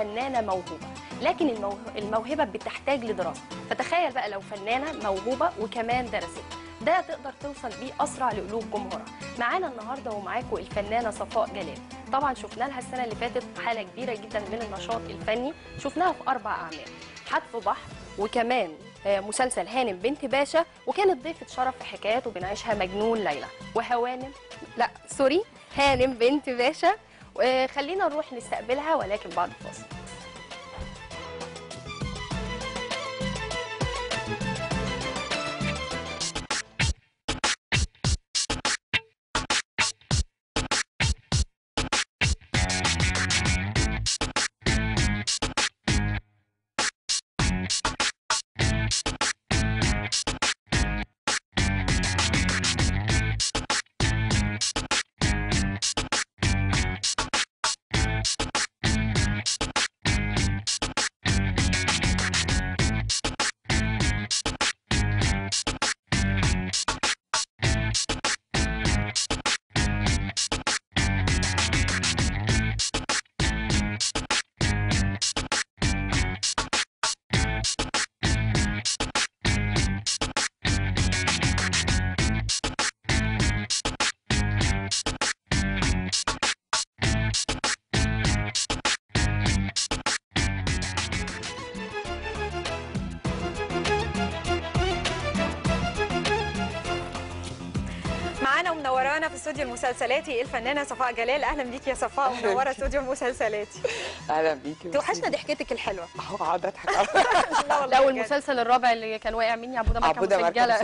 فنانه موهوبه لكن الموه- الموهبه بتحتاج لدراسه فتخيل بقى لو فنانه موهوبه وكمان درست ده تقدر توصل بيه اسرع لقلوب جمهورها معانا النهارده ومعاكم الفنانه صفاء جلال طبعا شفنا لها السنه اللي فاتت حاله كبيره جدا من النشاط الفني شفناها في اربع اعمال حتف بحر وكمان آه، مسلسل هانم بنت باشا وكانت ضيفة شرف في حكايات وبنعيشها مجنون ليلى وهوانم لا سوري هانم بنت باشا آه، خلينا نروح نستقبلها ولكن بعد الفاصل معانا ومنورانا في استوديو المسلسلاتي الفنانه صفاء جلال اهلا بيكي يا صفاء أهلاً ومنوره بيكي. استوديو المسلسلاتي اهلا بيكي توحشنا ضحكتك الحلوه اهو قاعد اضحك لا والله لو بجد. المسلسل الرابع اللي كان واقع مني عبوده مركب عبوده مركب مسجله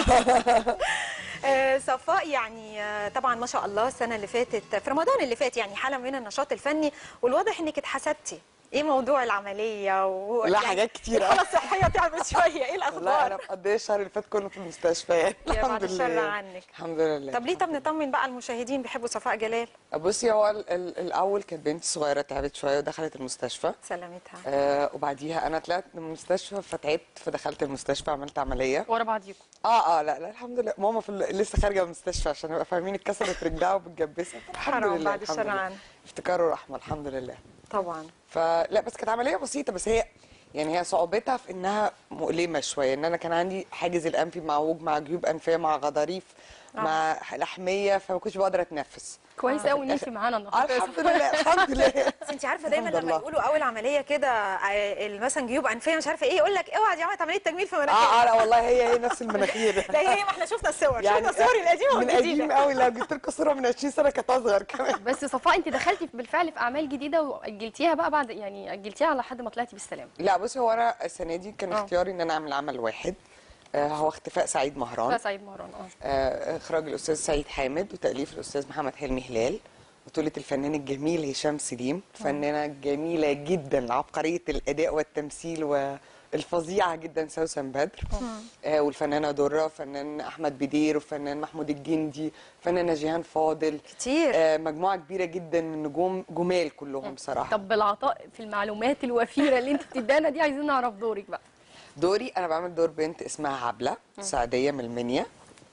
مسجله آه، صفاء يعني آه، طبعا ما شاء الله السنه اللي فاتت في رمضان اللي فات يعني حاله من النشاط الفني والواضح انك اتحسدتي ايه موضوع العمليه و... لا حاجات كتيرة. الحاله الصحيه تعبت شويه ايه لا انا الاخبار مقضيه الشهر اللي فات كله في المستشفى يعني يا الحمد بعد الشر لله. عنك. الحمد لله طب ليه طب نطمن بقى المشاهدين بيحبوا صفاء جلال بصي هو ال- ال- الاول كانت بنتي صغيره تعبت شويه ودخلت المستشفى سلامتها آه وبعديها انا طلعت من المستشفى فتعبت فدخلت المستشفى عملت عمليه ورا بعضيكم اه اه لا لا الحمد لله ماما في ال- لسه خارجه من المستشفى عشان نبقى فاهمين اتكسرت رجلها وبتجبسها الحمد حرام لله بعد الحمد الشر لله. عنها. افتكار ورحمه الحمد لله طبعا فلا بس كانت عمليه بسيطه بس هي يعني هي صعوبتها في انها مؤلمه شويه ان انا كان عندي حاجز الانفي معوج مع جيوب انفيه مع غضاريف مع لحميه فما كنتش بقدر اتنفس كويس قوي ان انت معانا آه النهارده الحمد لله الحمد لله بس انت عارفه دايما الحمد لما لله. يقولوا اول عمليه كده آه، مثلا جيوب انفيه مش عارفه ايه يقول لك اوعى دي عملت عمليه تجميل في مناخيرك اه اه لا والله هي هي نفس المناخير لا هي ما احنا شفنا الصور شفنا الصور القديمه من قديم والجديده قوي لو جبت لكم صوره من 20 سنه كانت اصغر كمان بس صفاء انت دخلتي بالفعل في اعمال جديده واجلتيها بقى بعد يعني اجلتيها لحد ما طلعتي بالسلامه لا بصي هو انا السنه دي كان آه. اختياري ان انا اعمل عمل واحد آه هو اختفاء سعيد مهران لا سعيد مهران اه آه، اخراج الاستاذ سعيد حامد وتاليف الاستاذ محمد حلمي هلال بطولة الفنان الجميل هشام سليم فنانة جميلة جدا عبقرية الأداء والتمثيل والفظيعة جدا سوسن بدر آه والفنانة درة فنان أحمد بدير وفنان محمود الجندي فنانة جيهان فاضل كتير. آه مجموعة كبيرة جدا من نجوم جمال كلهم بصراحة طب بالعطاء في المعلومات الوفيره اللي انت بتدانا دي عايزين نعرف دورك بقى دوري انا بعمل دور بنت اسمها عبله سعديه من المنيا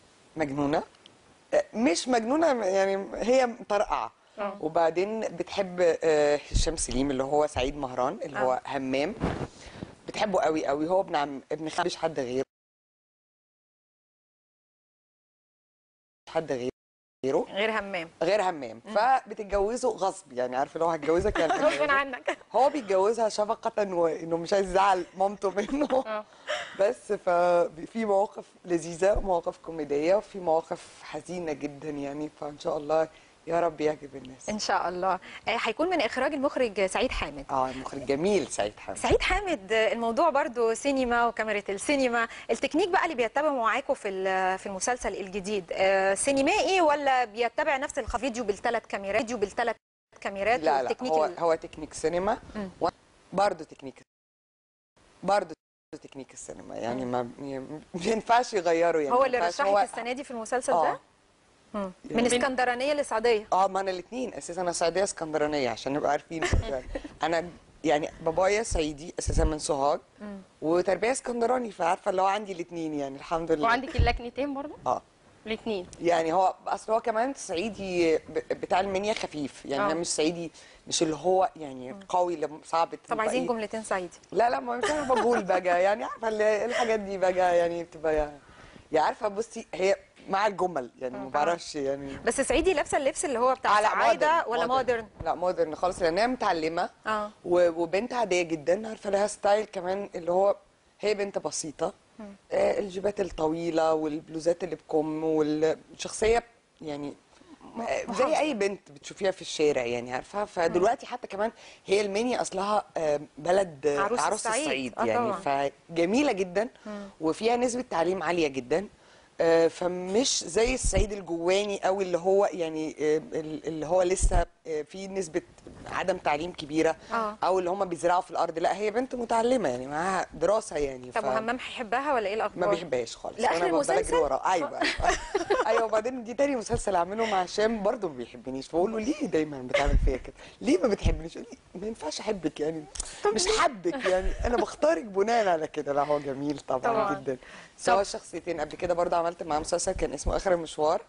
مجنونه آه، مش مجنونه يعني هي مطرقعه وبعدين بتحب آه، هشام سليم اللي هو سعيد مهران اللي هو همام بتحبه قوي قوي هو ابن عم ابن خال مش حد غيره مش حد غيره غير همام غير همام فبتتجوزه غصب يعني عارفه لو هتجوزك يعني غصب هتجوزك. عنك هو بيتجوزها شفقة وانه مش عايز يزعل مامته منه آه. بس ففي مواقف لذيذة مواقف كوميدية وفي مواقف حزينة جدا يعني فان شاء الله يا رب يعجب الناس ان شاء الله آه، هيكون من اخراج المخرج سعيد حامد اه المخرج جميل سعيد حامد سعيد حامد آه، الموضوع برضو سينما وكاميرا السينما التكنيك بقى اللي بيتبعه معاكم في ال- في المسلسل الجديد آه، سينمائي ولا بيتبع نفس الفيديو بالثلاث كاميرات فيديو بالثلاث كاميرات لا لا والتكنيك هو ال- هو تكنيك سينما مم. برضه تكنيك برضه تكنيك السينما يعني ما ما ينفعش يغيروا يعني هو ما اللي ينفعش. رشحك هو- السنه دي في المسلسل آه. ده مم. من يعني- اسكندرانيه لسعوديه اه ما انا الاثنين اساسا انا صعيديه اسكندرانيه عشان نبقى عارفين يعني. انا يعني بابايا صعيدي اساسا من سوهاج وتربيه اسكندراني فعارفه اللي هو عندي الاثنين يعني الحمد لله وعندك اللكنتين برضه اه الاثنين يعني هو اصل هو كمان صعيدي ب- بتاع المنيا خفيف يعني آه. انا مش صعيدي مش اللي هو يعني قوي اللي صعب طب تبقى عايزين إيه. جملتين صعيدي لا لا ما مش عارفه بقول بقى يعني عارفه اللي- الحاجات دي بقى يعني بتبقى يعني عارفه بصي هي مع الجمل يعني ما بعرفش يعني بس صعيدي لابسه اللبس اللي هو بتاع آه، لا، سعاده modern، ولا modern. مودرن لا مودرن خالص لان هي متعلمه اه و- وبنت عاديه جدا عارفه لها ستايل كمان اللي هو هي بنت بسيطه آه الجيبات الطويله والبلوزات اللي بكم والشخصيه يعني آه، زي اي بنت بتشوفيها في الشارع يعني عارفه فدلوقتي حتى كمان هي المنيا اصلها آه، بلد آه، عروس عروس الصعيد. الصعيد آه، يعني طبعاً. فجميله جدا وفيها نسبه تعليم عاليه جدا آه، فمش زي الصعيد الجواني قوي اللي هو يعني آه، ال- اللي هو لسه آه، فيه نسبه عدم تعليم كبيره آه. او اللي هم بيزرعوا في الارض لا هي بنت متعلمه يعني معاها دراسه يعني طب وهمام هيحبها ولا ايه الاخبار ما بيحبهاش خالص لآخر وانا بفضل المسلسل؟ اجري وراه ايوه ايوه ايوه وبعدين دي تاني مسلسل اعمله مع هشام برضه ما بيحبنيش فبقول له ليه دايما بتعمل فيا كده؟ ليه ما بتحبنيش؟ يقول لي ما ينفعش احبك يعني مش حبك يعني انا بختارك بناء على كده لا هو جميل طبعا, طبعاً. جدا سواء شخصيتين قبل كده برضه عملت معاه مسلسل كان اسمه اخر المشوار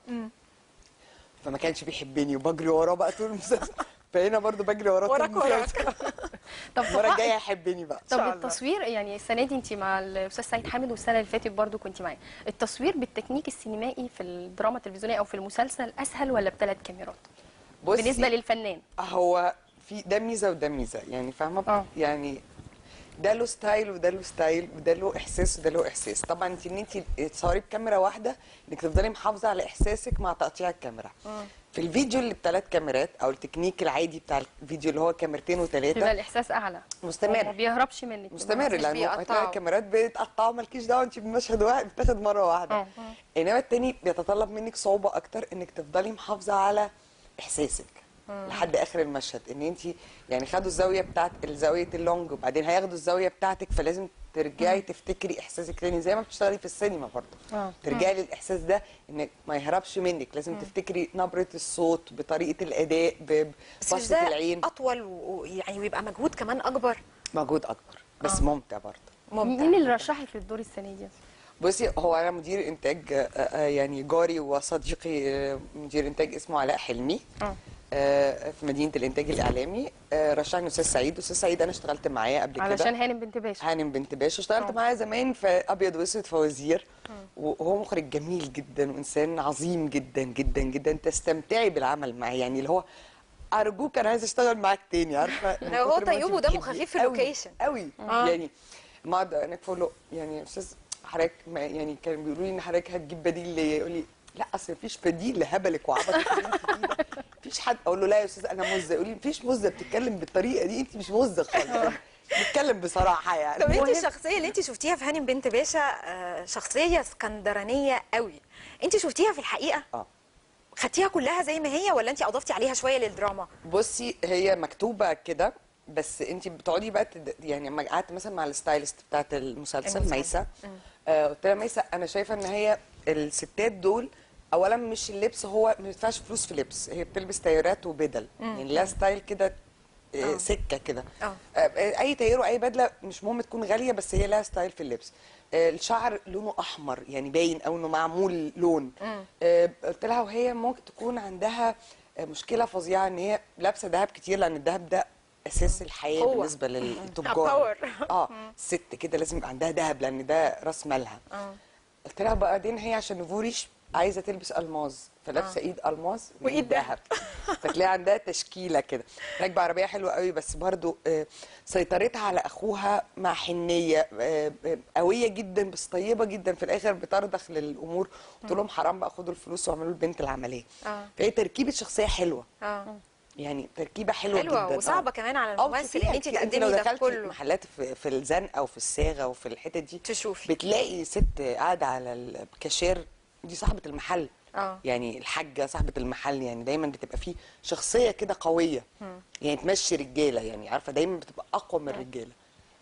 فما كانش بيحبني وبجري وراه بقى طول المسلسل فهنا برضه بجري وراه طول وراك وراك. المسلسل طب المره صفاء، الجايه يحبني بقى طب شاء الله. التصوير يعني السنه دي انت مع الاستاذ سعيد حامد والسنه اللي فاتت برضو كنت معاه التصوير بالتكنيك السينمائي في الدراما التلفزيونيه او في المسلسل اسهل ولا بثلاث كاميرات بصي، بالنسبه للفنان هو في ده ميزه وده ميزه يعني فاهمه آه. يعني ده له ستايل وده له ستايل وده له احساس وده له احساس طبعا انت ان انت تصوري بكاميرا واحده انك تفضلي محافظه على احساسك مع تقطيع الكاميرا في الفيديو اللي بثلاث كاميرات او التكنيك العادي بتاع الفيديو اللي هو كاميرتين بيبقى وثلاثه الاحساس اعلى مستمر. ما بيهربش منك مستمر مش لانه بيقطعوا. هتلاقي الكاميرات بتقطعوا مالكيش دعوه انت بمشهد واحد بتاخد مره واحده آه. انما التاني بيتطلب منك صعوبه اكتر انك تفضلي محافظه على احساسك لحد اخر المشهد ان انت يعني خدوا الزاويه بتاعت الزاويه اللونج وبعدين هياخدوا الزاويه بتاعتك فلازم ترجعي تفتكري احساسك تاني زي ما بتشتغلي في السينما برضه آه. ترجعي للاحساس ده انك ما يهربش منك لازم تفتكري نبره الصوت بطريقه الاداء ب- بس مش ببصه ده العين اطول ويعني ويبقى مجهود كمان اكبر مجهود اكبر بس ممتع برضه ممتع مين اللي رشحك للدور السنه دي بصي هو انا مدير انتاج آه، آه، يعني جاري وصديقي آه، مدير انتاج اسمه علاء حلمي آه. آه، في مدينه الانتاج الاعلامي آه، رشحني استاذ سعيد استاذ سعيد انا اشتغلت معاه قبل كده علشان هانم بنت باشا هانم بنت باشا اشتغلت آه. معاه زمان في ابيض واسود فوازير وهو مخرج جميل جدا وانسان عظيم جدا جدا جدا تستمتعي بالعمل معاه يعني اللي هو ارجوك انا عايزه اشتغل معاك تاني عارفه من لا، هو كتر ما طيب انتي ودمه بتحبيه خفيف في قوي- اللوكيشن. قوي آه. يعني ما اقعد هناك فوق له يعني يا استاذ حضرتك ما- يعني كانوا بيقولوا لي ان حضرتك هتجيب بديل ليا يقول لي لا اصل مفيش بديل لهبلك وعبطك اللي انت فيه ده مفيش حد اقول له لا يا استاذ انا مزه يقول لي مفيش مزه بتتكلم بالطريقه دي انت مش مزه خالص بتتكلم بصراحه يعني طب انت مهم. الشخصيه اللي انت شفتيها في هانم بنت باشا آه، شخصيه اسكندرانيه قوي انت شفتيها في الحقيقه اه خدتيها كلها زي ما هي ولا انت اضفتي عليها شويه للدراما بصي هي مكتوبه كده بس انت بتقعدي بقى تد... يعني لما قعدت مثلا مع الستايلست بتاعت المسلسل المسلسل. ميسه آه قلت لها ميسه انا شايفه ان هي الستات دول اولا مش اللبس هو ما بيدفعش فلوس في لبس هي بتلبس تايرات وبدل يعني لها ستايل كده آه، سكه كده آه. آه، اي تاير واي بدله مش مهم تكون غاليه بس هي لها ستايل في اللبس آه، الشعر لونه احمر يعني باين او انه معمول لون آه، قلت لها وهي ممكن تكون عندها آه، مشكله فظيعه ان هي لابسه ذهب كتير لان الذهب ده اساس الحياه قوة. بالنسبه باور. للتجار اه الست كده لازم يبقى عندها ذهب لان ده راس مالها اه قلت لها بعدين هي عشان نفوريش عايزه تلبس الماز فلابسه ايد الماز وإيد ذهب فتلاقي عندها تشكيله كده راكبه عربيه حلوه قوي بس برضو آه، سيطرتها على اخوها مع حنيه آه، آه، قويه جدا بس طيبه جدا في الاخر بترضخ للامور قلت لهم حرام بقى خدوا الفلوس واعملوا البنت العمليه آه. فهي تركيبه شخصيه حلوه اه يعني تركيبه حلوه, حلوة جدا وصعبة آه. كمان على آه، الممثل بتشوفيها إن أنت كتير. تقدمي لو ده دخلتي كله. محلات في, في الزنقه وفي الصاغه وفي الحتت دي تشوفي. بتلاقي ست قاعده على الكاشير دي صاحبه المحل اه يعني الحاجه صاحبه المحل يعني دايما بتبقى فيه شخصيه كده قويه يعني تمشي رجاله يعني عارفه دايما بتبقى اقوى من الرجاله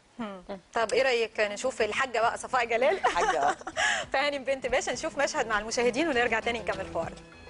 طب ايه رايك نشوف الحاجه بقى صفاء جلال حاجه في هانم بنت باشا نشوف مشهد مع المشاهدين ونرجع تاني نكمل حوارنا